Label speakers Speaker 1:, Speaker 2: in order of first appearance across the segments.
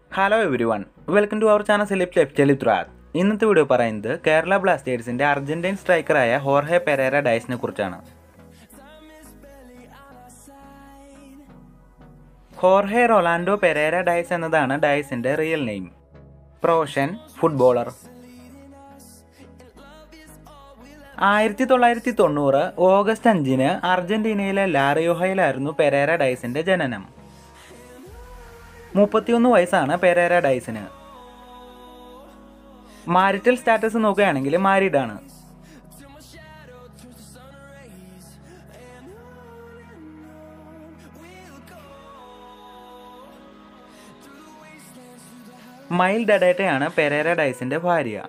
Speaker 1: hello everyone welcome to our channel സെലിപ് ലെഫ്റ്റ് ത്രാത്ത് ഇന്നത്തെ വീഡിയോ പറയുന്നത് കേരള ബ്ലാസ്റ്റേഴ്സിന്റെ അർജന്റീൻ സ്ട്രൈക്കറായ ഹോർഹെ പെരേര ഡയസിനെ കുറിച്ചാണ് ഹോർഹെ റൊലാൻഡോ പെരേര ഡയസ് എന്നതാണ് ഡയസിന്റെ റിയൽ നെയിം പ്രൊഫഷൻ ഫുട്ബോളർ ആയിരത്തി തൊള്ളായിരത്തി തൊണ്ണൂറ് ഓഗസ്റ്റ് അഞ്ചിന് അർജന്റീനയിലെ ലാറിയോഹയിലായിരുന്നു പെരേര ഡയസിന്റെ ജനനം മുപ്പത്തിയൊന്ന് വയസ്സാണ് പെരേര ഡൈസിന് മാരിറ്റൽ സ്റ്റാറ്റസ് നോക്കുകയാണെങ്കിൽ മാരീഡ് ആണ് മൈൽ ഡഡേറ്റയാണ് പെരേര ഡൈസിന്റെ ഭാര്യ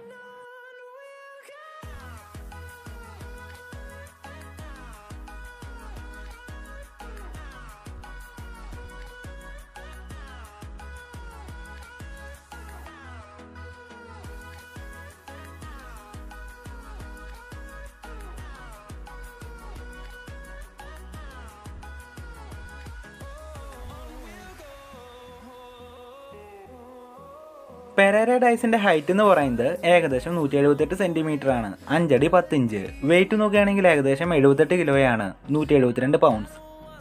Speaker 1: പെരേര ഡൈസിന്റെ ഹൈറ്റ് എന്ന് പറയുന്നത് ഏകദേശം നൂറ്റി എഴുപത്തെട്ട് സെന്റിമീറ്റർ ആണ് അഞ്ചടി പത്ത് ഇഞ്ച് വെയിറ്റ് നോക്കുകയാണെങ്കിൽ ഏകദേശം എഴുപത്തെട്ട് കിലോയാണ് നൂറ്റി എഴുപത്തിരണ്ട് പൗണ്ട്സ്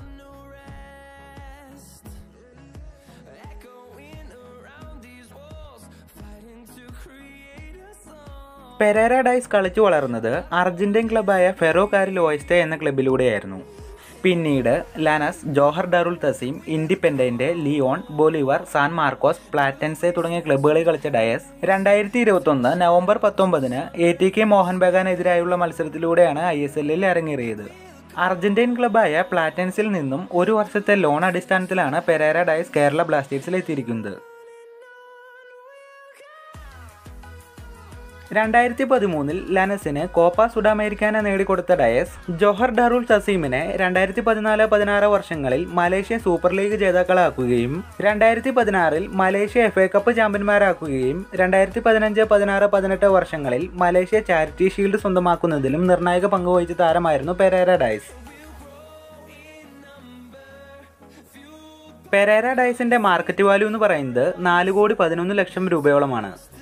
Speaker 1: പെരേര ഡൈസ് കളിച്ചു വളർന്നത് അർജന്റീൻ ക്ലബായ ഫെറോ കാരിൽ ഓയിസ്റ്റെ എന്ന ക്ലബിലൂടെയായിരുന്നു പിന്നീട് Lanus Johor Darul Tazim independent Leon Bolivar San Marcos Platense തുടങ്ങിയ ക്ലബ്ബുകളിൽ കളിച്ച ഡയസ് രണ്ടായിരത്തി ഇരുപത്തൊന്ന് നവംബർ പത്തൊമ്പതിന് എ ടി കെ മോഹൻ ബഗാനെതിരായുള്ള മത്സരത്തിലൂടെയാണ് ഐ എസ് എല്ലിൽ അരങ്ങേറിയത് അർജന്റീൻ ക്ലബായ പ്ലാറ്റൻസിൽ നിന്നും ഒരു വർഷത്തെ ലോൺ അടിസ്ഥാനത്തിലാണ് പെരേര ഡയസ് കേരള ബ്ലാസ്റ്റേഴ്സിൽ എത്തിയിരിക്കുന്നത് രണ്ടായിരത്തി പതിമൂന്നിൽ ലനസിന് കോപ്പ സുഡാമേരിക്കാന നേടിക്കൊടുത്ത ഡയസ് ജോഹർ ഡാറുൽ തസീമിനെ രണ്ടായിരത്തി പതിനാല് പതിനാറ് വർഷങ്ങളിൽ മലേഷ്യ സൂപ്പർ ലീഗ് ജേതാക്കളാക്കുകയും രണ്ടായിരത്തി പതിനാറിൽ മലേഷ്യ എഫ് എ കപ്പ് ചാമ്പ്യന്മാരാക്കുകയും രണ്ടായിരത്തി പതിനഞ്ച് പതിനാറ് പതിനെട്ട് വർഷങ്ങളിൽ മലേഷ്യ ചാരിറ്റി ഷീൽഡ് സ്വന്തമാക്കുന്നതിലും നിർണായക പങ്കുവഹിച്ച താരമായിരുന്നു പെരേര ഡയസ് പെരേര ഡൈസിന്റെ മാർക്കറ്റ് വാല്യൂ എന്ന് പറയുന്നത് നാല് കോടി പതിനൊന്ന് ലക്ഷം രൂപയോളമാണ്